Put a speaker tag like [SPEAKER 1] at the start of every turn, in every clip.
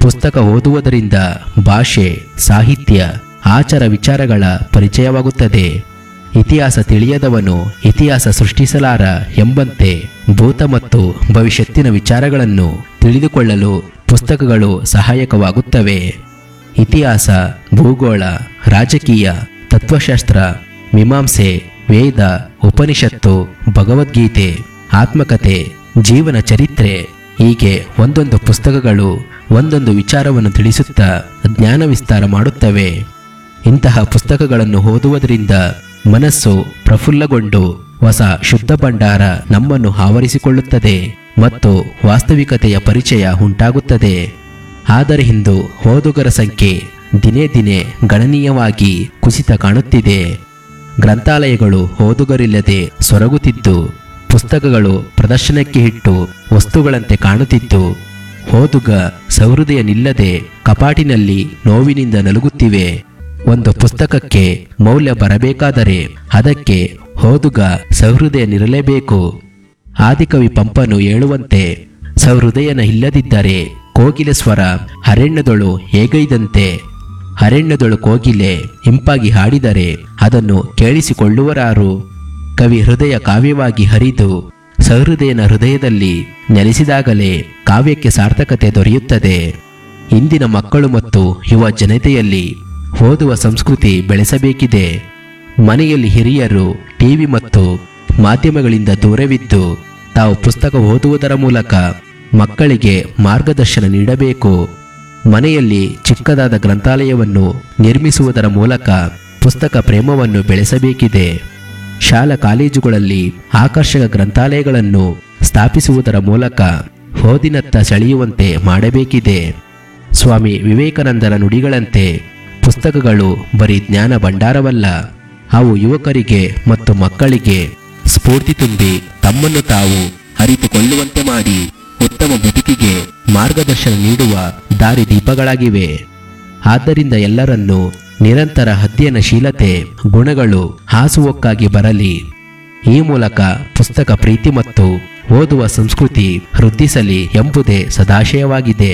[SPEAKER 1] ಪುಸ್ತಕ ಓದುವುದರಿಂದ ಭಾಷೆ ಸಾಹಿತ್ಯ ಆಚಾರ ವಿಚಾರಗಳ ಪರಿಚಯವಾಗುತ್ತದೆ ಇತಿಹಾಸ ತಿಳಿಯದವನು ಇತಿಹಾಸ ಸೃಷ್ಟಿಸಲಾರ ಎಂಬಂತೆ ಭೂತ ಮತ್ತು ಭವಿಷ್ಯತ್ತಿನ ವಿಚಾರಗಳನ್ನು ತಿಳಿದುಕೊಳ್ಳಲು ಪುಸ್ತಕಗಳು ಸಹಾಯಕವಾಗುತ್ತವೆ ಇತಿಹಾಸ ಭೂಗೋಳ ರಾಜಕೀಯ ತತ್ವಶಾಸ್ತ್ರ ಮೀಮಾಂಸೆ ವೇದ ಉಪನಿಷತ್ತು ಭಗವದ್ಗೀತೆ ಆತ್ಮಕತೆ ಜೀವನ ಚರಿತ್ರೆ ಹೀಗೆ ಒಂದೊಂದು ಪುಸ್ತಕಗಳು ಒಂದೊಂದು ವಿಚಾರವನ್ನು ತಿಳಿಸುತ್ತಾ ಜ್ಞಾನ ವಿಸ್ತಾರ ಮಾಡುತ್ತವೆ ಇಂತಹ ಪುಸ್ತಕಗಳನ್ನು ಓದುವುದರಿಂದ ಮನಸ್ಸು ಪ್ರಫುಲ್ಲಗೊಂಡು ಹೊಸ ಶುದ್ಧ ಭಂಡಾರ ನಮ್ಮನ್ನು ಆವರಿಸಿಕೊಳ್ಳುತ್ತದೆ ಮತ್ತು ವಾಸ್ತವಿಕತೆಯ ಪರಿಚಯ ಉಂಟಾಗುತ್ತದೆ ಆದರೆ ಇಂದು ಓದುಗರ ಸಂಖ್ಯೆ ದಿನೇ ದಿನೇ ಗಣನೀಯವಾಗಿ ಕುಸಿತ ಕಾಣುತ್ತಿದೆ ಗ್ರಂಥಾಲಯಗಳು ಓದುಗರಿಲ್ಲದೆ ಸೊರಗುತ್ತಿದ್ದು ಪುಸ್ತಕಗಳು ಪ್ರದರ್ಶನಕ್ಕೆ ಇಟ್ಟು ವಸ್ತುಗಳಂತೆ ಕಾಣುತ್ತಿದ್ದು ಓದುಗ ಸಹೃದಯನಿಲ್ಲದೆ ಕಪಾಟಿನಲ್ಲಿ ನೋವಿನಿಂದ ನಲುಗುತ್ತಿವೆ ಒಂದು ಪುಸ್ತಕಕ್ಕೆ ಮೌಲ್ಯ ಬರಬೇಕಾದರೆ ಅದಕ್ಕೆ ಓದುಗ ಸಹೃದಯನಿರಲೇಬೇಕು ಆದಿಕವಿ ಪಂಪನು ಹೇಳುವಂತೆ ಸಹೃದಯನ ಇಲ್ಲದಿದ್ದರೆ ಕೋಗಿಲೆ ಸ್ವರ ಅರಣ್ಯದೊಳು ಹೇಗೈದಂತೆ ಅರಣ್ಯದೊಳು ಕೋಗಿಲೆ ಇಂಪಾಗಿ ಹಾಡಿದರೆ ಅದನ್ನು ಕೇಳಿಸಿಕೊಳ್ಳುವರಾರು ಕವಿ ಹೃದಯ ಕಾವ್ಯವಾಗಿ ಹರಿದು ಸಹೃದಯನ ಹೃದಯದಲ್ಲಿ ನೆಲೆಸಿದಾಗಲೇ ಕಾವ್ಯಕ್ಕೆ ಸಾರ್ಥಕತೆ ದೊರೆಯುತ್ತದೆ ಇಂದಿನ ಮಕ್ಕಳು ಮತ್ತು ಯುವ ಜನತೆಯಲ್ಲಿ ಓದುವ ಸಂಸ್ಕೃತಿ ಬೆಳೆಸಬೇಕಿದೆ ಮನೆಯಲ್ಲಿ ಹಿರಿಯರು ಟಿವಿ ಮತ್ತು ಮಾಧ್ಯಮಗಳಿಂದ ದೂರವಿದ್ದು ತಾವು ಪುಸ್ತಕ ಓದುವುದರ ಮೂಲಕ ಮಕ್ಕಳಿಗೆ ಮಾರ್ಗದರ್ಶನ ನೀಡಬೇಕು ಮನೆಯಲ್ಲಿ ಚಿಕ್ಕದಾದ ಗ್ರಂಥಾಲಯವನ್ನು ನಿರ್ಮಿಸುವುದರ ಮೂಲಕ ಪುಸ್ತಕ ಪ್ರೇಮವನ್ನು ಬೆಳೆಸಬೇಕಿದೆ ಶಾಲಾ ಕಾಲೇಜುಗಳಲ್ಲಿ ಆಕರ್ಷಕ ಗ್ರಂಥಾಲಯಗಳನ್ನು ಸ್ಥಾಪಿಸುವುದರ ಮೂಲಕ ಓದಿನತ್ತ ಸೆಳೆಯುವಂತೆ ಮಾಡಬೇಕಿದೆ ಸ್ವಾಮಿ ವಿವೇಕಾನಂದರ ನುಡಿಗಳಂತೆ ಪುಸ್ತಕಗಳು ಬರೀ ಜ್ಞಾನ ಭಂಡಾರವಲ್ಲ ಅವು ಯುವಕರಿಗೆ ಮತ್ತು ಮಕ್ಕಳಿಗೆ ಸ್ಫೂರ್ತಿ ತುಂಬಿ ತಮ್ಮನ್ನು ತಾವು ಅರಿತುಕೊಳ್ಳುವಂತೆ ಮಾಡಿ ಉತ್ತಮ ಬದುಕಿಗೆ ಮಾರ್ಗದರ್ಶನ ನೀಡುವ ದಾರಿದೀಪಗಳಾಗಿವೆ ಆದ್ದರಿಂದ ಎಲ್ಲರನ್ನೂ ನಿರಂತರ ಅಧ್ಯಯನಶೀಲತೆ ಗುಣಗಳು ಹಾಸುವಕ್ಕಾಗಿ ಬರಲಿ ಈ ಮೂಲಕ ಪುಸ್ತಕ ಪ್ರೀತಿ ಮತ್ತು ಓದುವ ಸಂಸ್ಕೃತಿ ವೃದ್ಧಿಸಲಿ ಎಂಬುದೇ ಸದಾಶಯವಾಗಿದೆ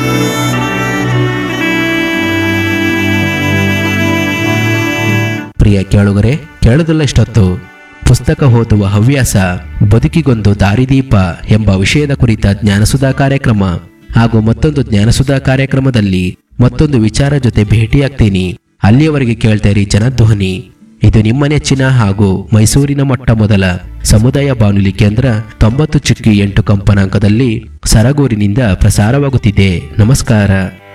[SPEAKER 1] ಪ್ರಿಯ ಕೇಳುಗರೆ ಕೇಳದಲ್ಲಷ್ಟೊತ್ತು ಪುಸ್ತಕ ಓದುವ ಹವ್ಯಾಸ ಬದುಕಿಗೊಂದು ದಾರಿದೀಪ ಎಂಬ ವಿಷಯದ ಕುರಿತ ಜ್ಞಾನಸುಧಾ ಕಾರ್ಯಕ್ರಮ ಹಾಗೂ ಮತ್ತೊಂದು ಜ್ಞಾನಸುಧಾ ಕಾರ್ಯಕ್ರಮದಲ್ಲಿ ಮತ್ತೊಂದು ವಿಚಾರ ಜೊತೆ ಭೇಟಿಯಾಗ್ತೀನಿ ಅಲ್ಲಿಯವರೆಗೆ ಕೇಳ್ತೇರಿ ಜನಧ್ವನಿ ಇದು ನಿಮ್ಮ ನೆಚ್ಚಿನ ಹಾಗೂ ಮೈಸೂರಿನ ಮೊಟ್ಟ ಮೊದಲ ಸಮುದಾಯ ಬಾನುಲಿ ಕೇಂದ್ರ ತೊಂಬತ್ತು ಚುಕ್ಕಿ ಎಂಟು ಕಂಪನಾಂಕದಲ್ಲಿ ಸರಗೂರಿನಿಂದ ಪ್ರಸಾರವಾಗುತ್ತಿದೆ ನಮಸ್ಕಾರ